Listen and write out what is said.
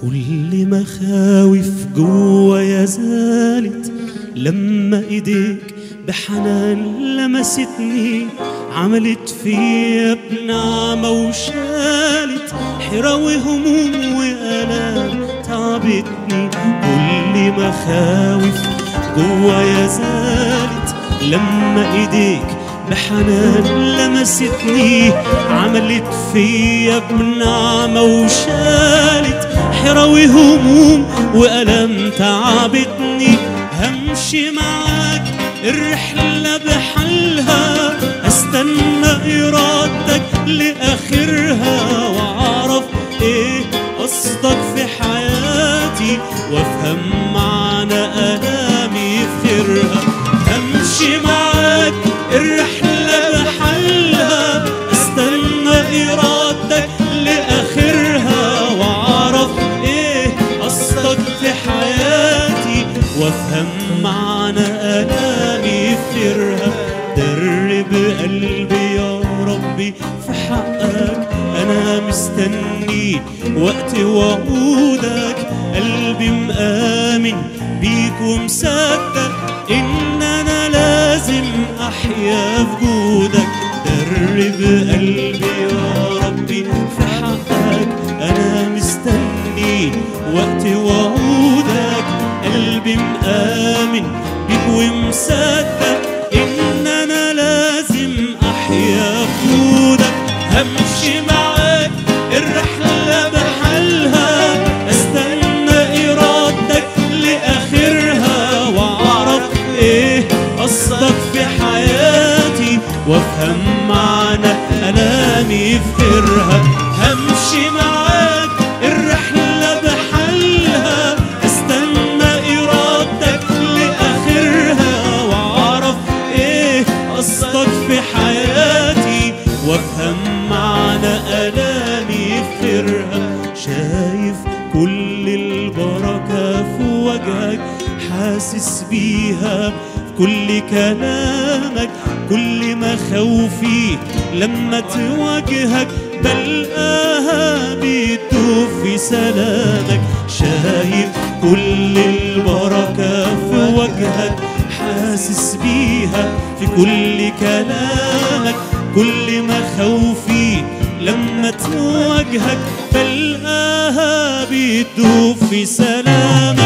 كل مخاوف جوايا زالت لما ايديك بحنان لمستني عملت فيا بنعمة وشالت حيرة وهموم وآلام تعبتني كل مخاوف جوايا زالت لما ايديك بحنان لمستني عملت فيا بنعمة وشالت حيرة وهموم وألم تعبتني همشي معاك الرحلة بحلها استنى إرادتك لآخرها وأعرف إيه قصدك في حياتي وأفهم معنى ألامي في خيرها همشي معاك الرحلة بحلها استنى إرادتك لآخرها وأعرف إيه قصدك في حياتي وأفهم معنى ألامي في خيرها درب قلبي يا ربي في حقك أنا مستني وقت وعودك قلبي مآمن بيك ومصدق إن أنا لازم أحيا في جودك درب قلبي يا ربي في حقك أنا مستني وقت وعودك قلبي مآمن بيك ومصدق إن أنا لازم أحيا في جودك همشي معاك الرحلة بحلها استنى إرادتك لآخرها وأعرف إيه قصدك في حياتي وأفهم معنى ألامي في خيرها همشي معاك الرحلة بحلها استنى إرادتك لآخرها وأعرف إيه قصدك في حياتي وأفهم معنى ألامي في خيرها شايف كل البركة في وجهك حاسس بيها في كل كلامك كل مخاوفي لما تواجهك بلقاها بتدوب في سلامك شايف كل البركة في وجهك حاسس بيها في كل كلامك كل مخاوفي لما تواجهك بلقاها بتدوب في سلامك